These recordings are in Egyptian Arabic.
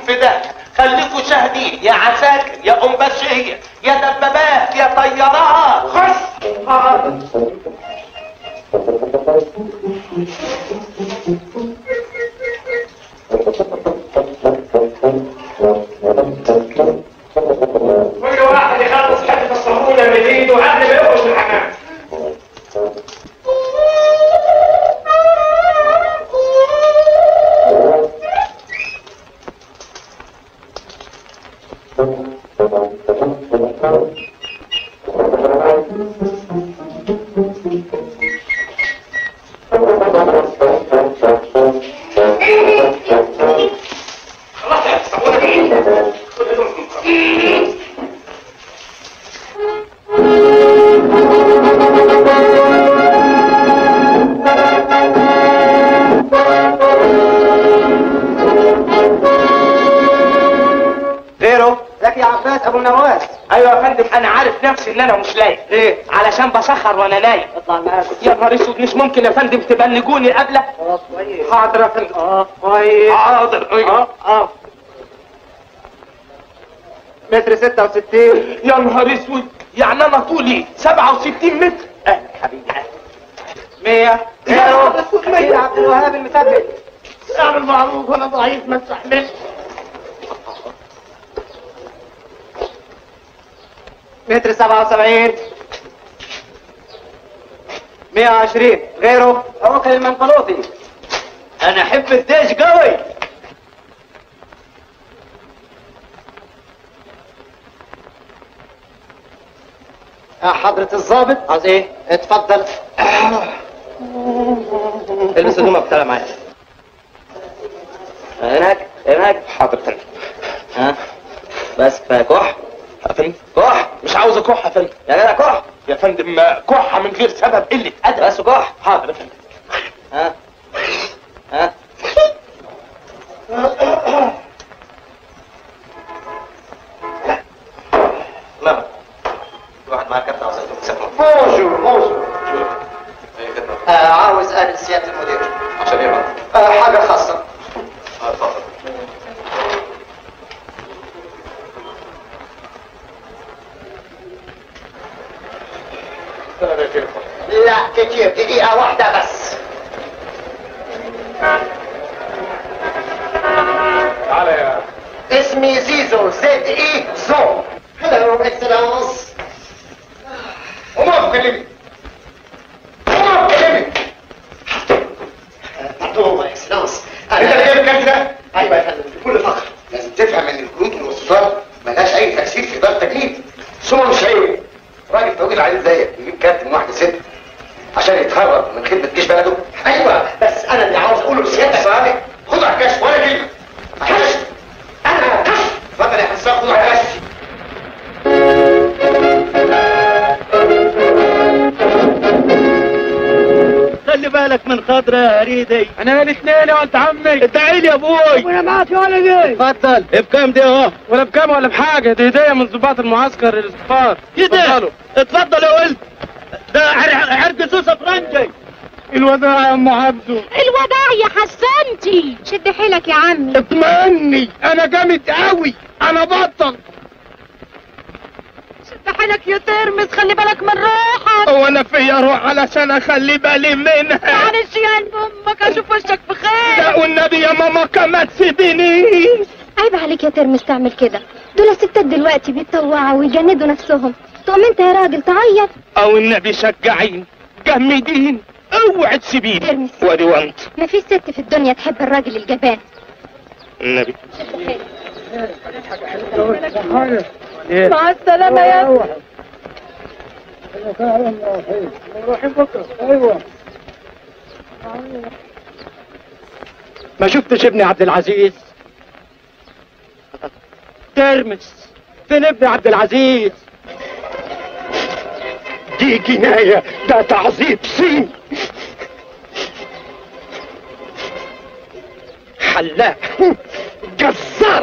في ده خليكوا شاهدين يا عساكر يا ام بشية يا دبابات يا طيارات خش كل واحد يخلص حته الصابونه من ايده قبل ما يخرج من الحمام خلاص يا الصابونه دي غيره لك يا عباس ابو النواس ايوه يا فندم انا عارف نفسي ان انا مش لايق ليه علشان بسخر وانا نايم اطلع معاك يا نهار اسود مش ممكن يا فندم تبلجوني قبلك اه كويس حاضر يا فندم اه كويس حاضر اه اه متر 66 يا نهار اسود يعني انا طولي 67 متر اه حبيبي 100 غيره يا عبد الوهاب المثبت اعمل معروف وانا ضعيف ما استحملش متر 77 120 غيره عوكل المنقلوطي انا احب الديش قوي يا حضرة الضابط عاوز ايه؟ اتفضل البس هدومك وتعالى معايا هناك هناك حاضر فندم ها بس كفايه كح يا فندم كح مش عاوز اكح يا فندم يا جدع كح يا فندم كحه من غير سبب قله ادب بس كح حاضر يا فندم ها ها لا واحد معاه كابتن عاوز تمسكه بونجور بونجور آه عاوز اقابل سياده المدير عشان ايه بقى؟ آه حاجه خاصه اتفضل لا كتير دقيقه واحده بس تعالى يا اسمي زيزو زد اي زو هلو اكسلانس قوم كلمني قوم كلمني باردون اكسلانس انت اللي جايب الكارت ده؟ ايوه يا فندم في كل فقره لازم تفهم ان الكروت والوصفات ملهاش اي تاثير في اداره التجنيد ثم مش عيب راجل طويل عليه زيك يجيب كارت من واحده ست عشان يتهرب من خدمه جيش بلده ايوه بس انا اللي عاوز اقوله لسيادتك صادق خد على الكشف ولا كلمه كشف انا كشف اتفضل يا حسام خد على الكشف خلي بالك من خاطري يا هريدي انا الاثنين يا ولد عمي ادعي لي يا ابوي وانا معك يا ولدي اتفضل بكام دي اهو ولا بكام ولا بحاجه دي هديه من ضباط المعسكر الاصفار كده اتفضل يا ولد ده عر- عرق سوسه فرنجي الوداع يا ام عبدو الوداع يا حسنتي شد حيلك يا عمي اطمئني انا جامد قوي انا بطل شد حيلك يا ترمس خلي بالك من روحك هو انا فيا روح علشان اخلي بالي منها معلش يا قلب امك اشوف وشك بخير لا والنبي يا ماما كما تسيبينيش عيب عليك يا ترمس تعمل كده دول ستات دلوقتي بيتطوعوا ويجندوا نفسهم تقوم انت يا راجل تعيط او النبي شجعين جمدين اوعي تسيبيني ترمس وادي وانت مفيش ست في الدنيا تحب الراجل الجبان النبي مع السلامة يا ما شفتش ابني عبد العزيز ترمس فين ابني عبد العزيز دي جناية ده تعذيب سين حلاق جزار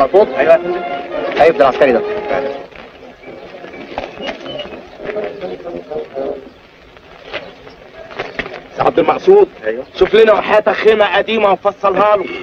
مظبوط ايوه هيفضل العسكري ده يا عبد المقصود ايوه شوف لنا وحياتك خيمه قديمه ونفصلها له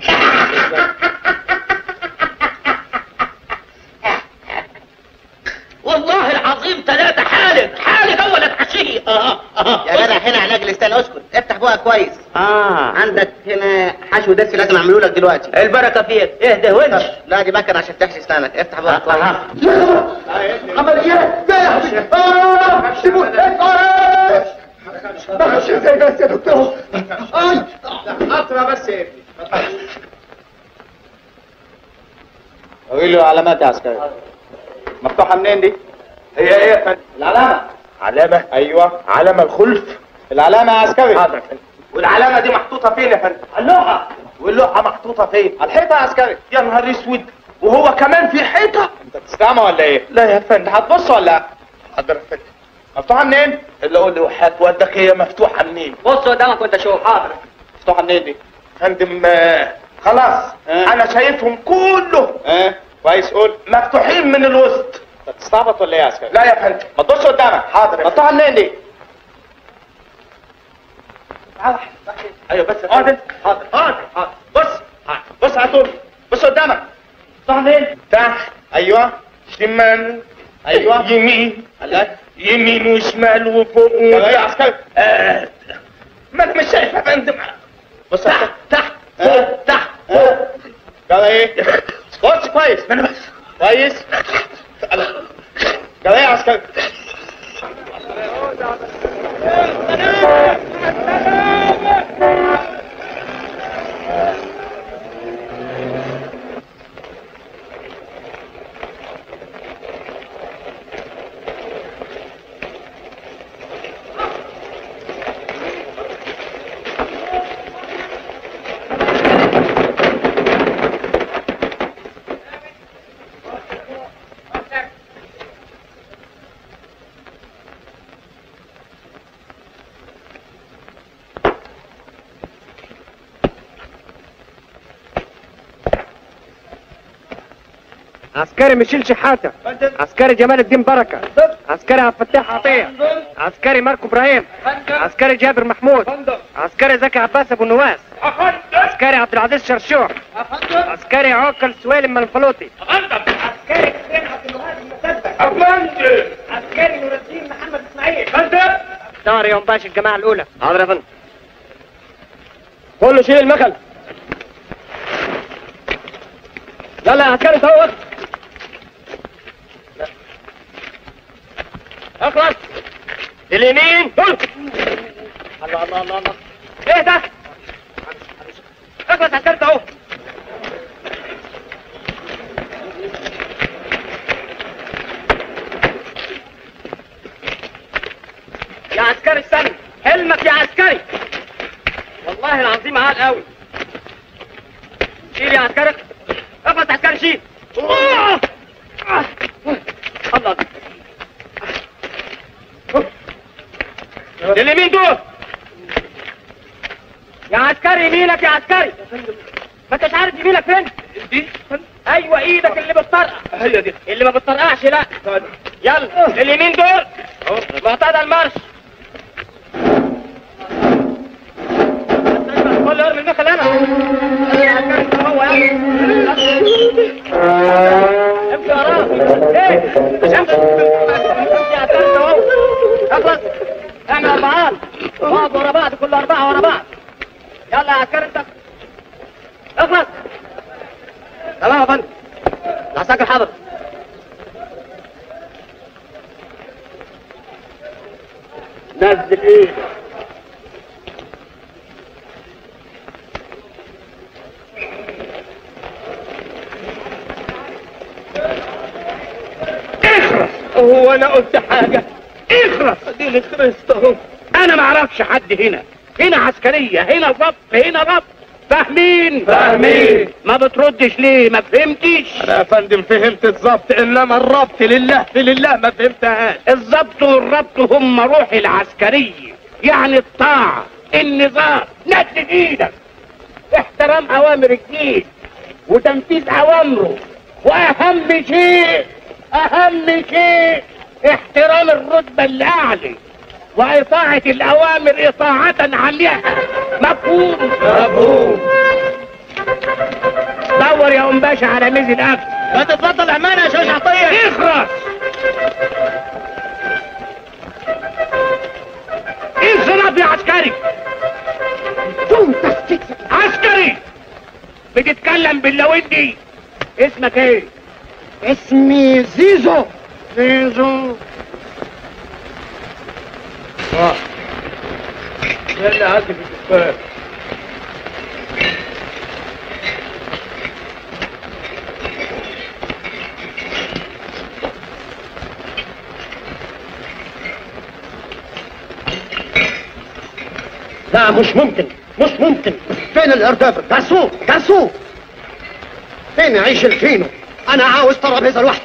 والله العظيم ثلاثة حالق حالق أول الحشية آه آه يا جدع هنا علاج لسان اسكت افتح بقى كويس آه عندك هنا حشو درس لازم اعمله لك دلوقتي البركة فيك اهدى وجه لا دي مكنه عشان تحشي اسنانك افتح بقى كويس عمليات لا يا حبيبي اه سيبوا اه ماشي ازاي بس يا دكتور اي اطرى بس يا ابني قول له علامات يا عسكري مفتوحه منين دي هي ايه يا فندم العلامه علامه ايوه علامه الخلف العلامه يا عسكري حاضر يا فندم والعلامه دي محطوطه فين يا فندم اللوحة واللوحه محطوطه فين على الحيطه يا عسكري يا نهار اسود وهو كمان في حيطه انت بتستعمى ولا ايه لا يا فندم هتبص ولا لا حاضر يا فندم مفتوحه منين اللي اقول لي وحياة والدك هي مفتوحه منين بص قدامك وانت شوف حاضر مفتوحه منين دي فندم آه، خلاص آه. انا شايفهم كلهم اه كويس قول مفتوحين من الوسط انت بتستعبط ولا ايه يا عسكري لا يا فندم ما تبص قدامك حاضر يا مفتوحه منين دي ايوه بس يا حاضر فندم. حاضر حاضر حاضر بص حاضر. بص على طول بص قدامك مفتوحه منين تحت ايوه شمال ايوه يمين الله يمين وشمال وفوق طب ايه يا وتحت عسكري آه. ما انا مش شايف يا فندم بص على تحت طول. تحت فوق تحت آه. فوق قال ايه بص كويس ما انا بس كويس قال ايه يا عسكري عسكري ميشيل شحاته عسكري جمال الدين بركه عسكري عبد الفتاح عطيه عسكري ماركو ابراهيم عسكري جابر محمود عسكري زكي عباس ابو نواس عسكري عبد العزيز شرشوح عسكري عوكل سويلم منفلوطي عسكري حسين عبد الوهاب المسدد عسكري نور الدين محمد اسماعيل طار يوم باشا الجماعه الاولى حاضر يا فندم كله شيل المكن يلا يا عسكري سووا وقت اخلص اليمين دول الله الله الله الله ايه ده اخلص عسكري اهو يا عسكري استنى حلمك يا عسكري والله العظيم عال قوي شيل يا عسكري اخلص عسكري شيل الله الله اليمين دول يا عسكري يمينك يا عسكري ما انتش عارف يمينك فين دي ايوه ايدك اللي بتطرقع هي دي اللي ما بتطرقعش لا يلا اليمين دول معتاد المارش كل ارمي المخل انا يا عسكري هو يعني امشي وراه ايه مش امشي امشي يا عسكري اهو اخلص اعمل اربعات اقعد ورا بعض كل اربعه ورا بعض يلا يا عسكري انت اخلص تمام يا فندم العساكر حاضر نزل ايه اخرس هو انا قلت حاجه اخرس اديني خرست اهو انا ما اعرفش حد هنا هنا عسكريه هنا ضبط هنا ضبط فاهمين فاهمين. ما بتردش ليه ما فهمتش انا يا فندم فهمت الظبط انما الربط لله في لله ما فهمتهاش الضبط والربط هم روح العسكريه يعني الطاعه النظام ند ايدك احترام اوامر الجيش وتنفيذ اوامره واهم شيء اهم شيء احترام الرتبة الاعلى واطاعة الاوامر اطاعة عالية مفهوم مفهوم دور يا ام باشا على ميز الاكل ما تتفضل امانه يا شاشه عطيه اخرس انصرف يا عسكري عسكري بتتكلم باللوندي اسمك ايه اسمي زيزو زيزو اه يلا عندي في الدكان لا مش ممكن مش ممكن فين الارداف جرسون جرسون فين يعيش الفينو انا عاوز ترابيزه لوحدي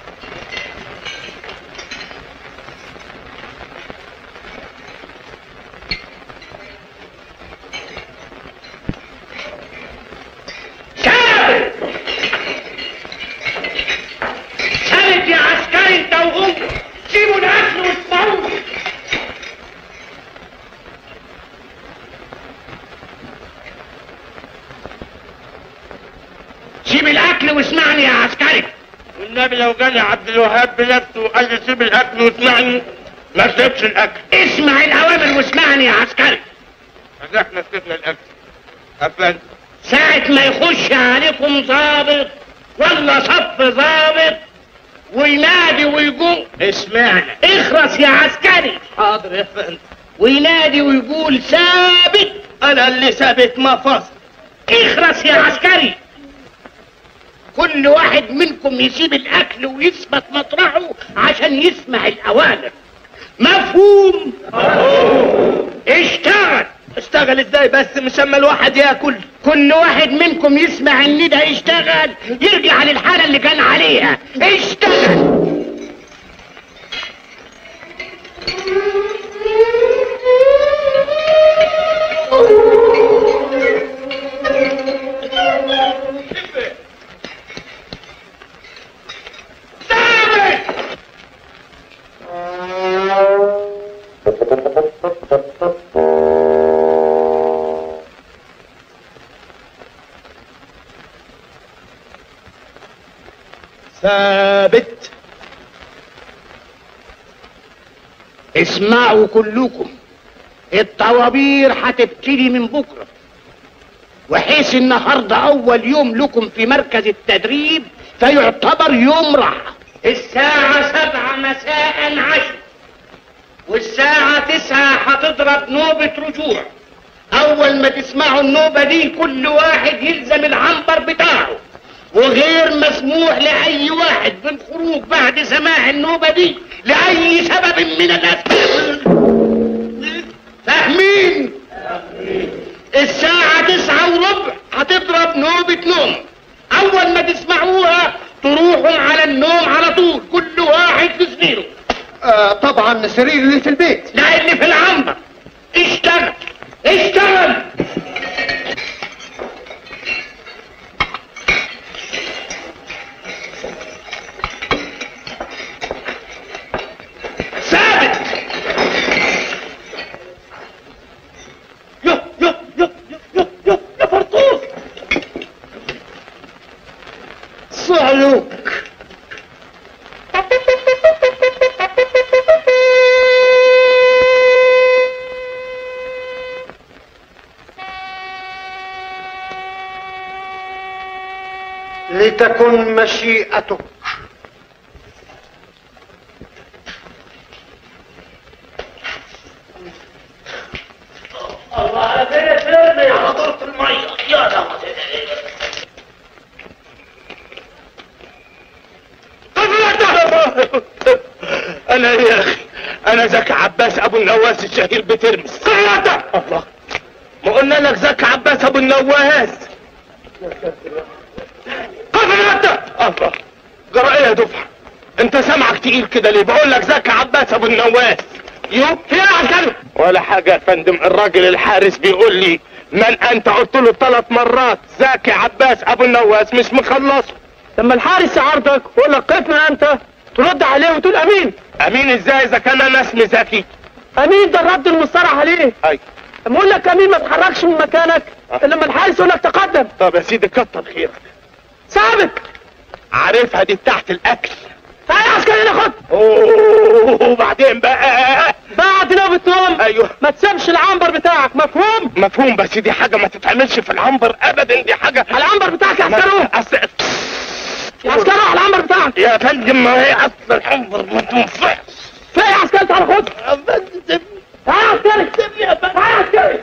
ثابت ثابت يا عسكري انت وهو سيبوا الاكل واسمعوني سيب الاكل واسمعني يا عسكري والنبي لو جالي عبد الوهاب بنفسه وقال لي سيب الاكل واسمعني ما سيبش الاكل اسمع الاوامر واسمعني يا عسكري بس احنا سيبنا الاكل افندم ساعة ما يخش عليكم ضابط ولا صف ضابط وينادي ويقول اسمعنا اخرس يا عسكري حاضر يا فندم وينادي ويقول ثابت انا اللي ثابت ما فصل اخرس يا عسكري كل واحد منكم يسيب الاكل ويثبت مطرحه عشان يسمع الاوامر مفهوم اشتغل اشتغل ازاي بس مش اما الواحد ياكل كل واحد منكم يسمع ان ده يشتغل يرجع للحالة اللي كان عليها اشتغل ثابت ثابت اسمعوا كلكم الطوابير هتبتدي من بكره وحيث النهارده اول يوم لكم في مركز التدريب فيعتبر يوم راحه الساعة سبعة مساء عشر والساعة تسعة هتضرب نوبة رجوع أول ما تسمعوا النوبة دي كل واحد يلزم العنبر بتاعه وغير مسموح لأي واحد بالخروج بعد سماع النوبة دي لأي سبب من الأسباب فاهمين؟ الساعة تسعة وربع هتضرب نوبة نوم أول ما تسمعوها تروحوا على النوم على طول كل واحد في سريره آه طبعا السرير اللي في البيت لا اللي في العنبر اشتغل اشتغل ثابت يا يا يا يا يا يا فرطوس صعلوك لتكن مشيئتك الله على فين سيرني على طرف المية يا لهوي انا يا اخي انا زكي عباس ابو النواس الشهير بترمس قيادة الله ما قلنا لك زكي عباس ابو النواس قيادة الله جرى ايه يا دفعة انت سامعك تقيل كده ليه بقول لك زكي عباس ابو النواس يو في عجل ولا حاجة يا فندم الراجل الحارس بيقول لي من انت قلت له ثلاث مرات زكي عباس ابو النواس مش مخلصه لما الحارس يعارضك ويقول لك قفنا انت ترد عليه وتقول امين امين ازاي اذا كان انا اسمي زكي امين ده الرد المصطلح عليه اي لما اقول لك امين ما تتحركش من مكانك الا لما الحارس يقول لك تقدم طب يا سيدي كتر خيرك ثابت عارفها دي بتاعت الاكل تعالى يا عسكري ناخد اوه وبعدين بقى بعد نوبة نوم ايوه ما تسيبش العنبر بتاعك مفهوم مفهوم بس دي حاجه ما تتعملش في العنبر ابدا دي حاجه العنبر بتاعك يا عسكري أصل... يا عسكري على العنبر بتاعك يا فندم ما هي اصل العنبر ما تنفعش فين يا عسكري تعالى خد تعالى يا عسكري تعالى يا عسكري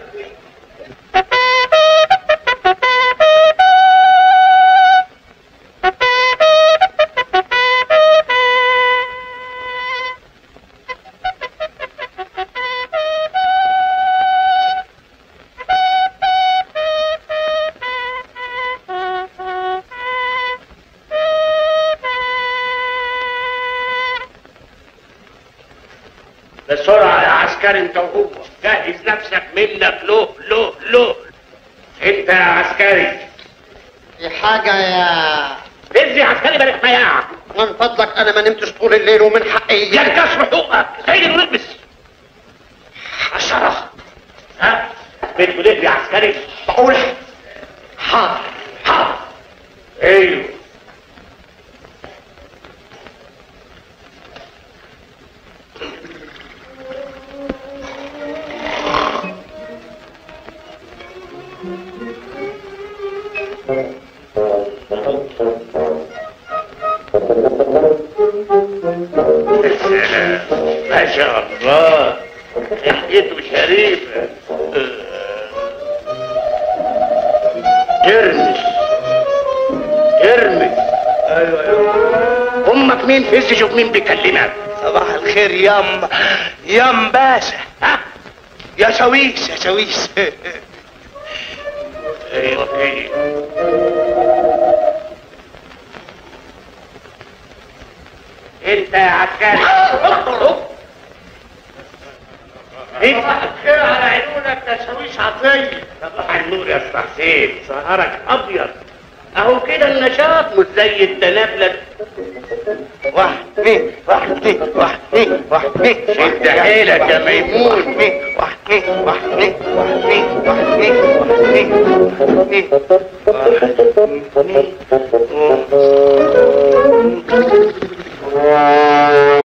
بسرعة يا عسكري انت وهو جهز نفسك منك له له له انت يا عسكري في حاجة يا ادي يا عسكري بلاش مياع من فضلك انا ما نمتش طول الليل ومن حقي ينكسر حقوقك سيد ونلبس حشرة ها بتقول ايه يا عسكري بقول حاضر حاضر ايوه السلام ما شاء الله لحيته شريفة ترمس ترمس ايوه ايوه امك مين فز شوف مين بيكلمك صباح الخير يام يام باشا ها يا شويش يا شويش ايوه ايوه انت يا عسكري انت خير على عيونك تشويش عطية صباح النور يا استاذ حسين سهرك ابيض اهو كده النشاط مش زي التنابلة واحد اثنين واحد اثنين واحد اثنين واحد اثنين شد حيلك يا ميمون واحد اثنين واحد اثنين واحد اثنين واحد اثنين واحد اثنين واحد اثنين واحد اثنين واحد اثنين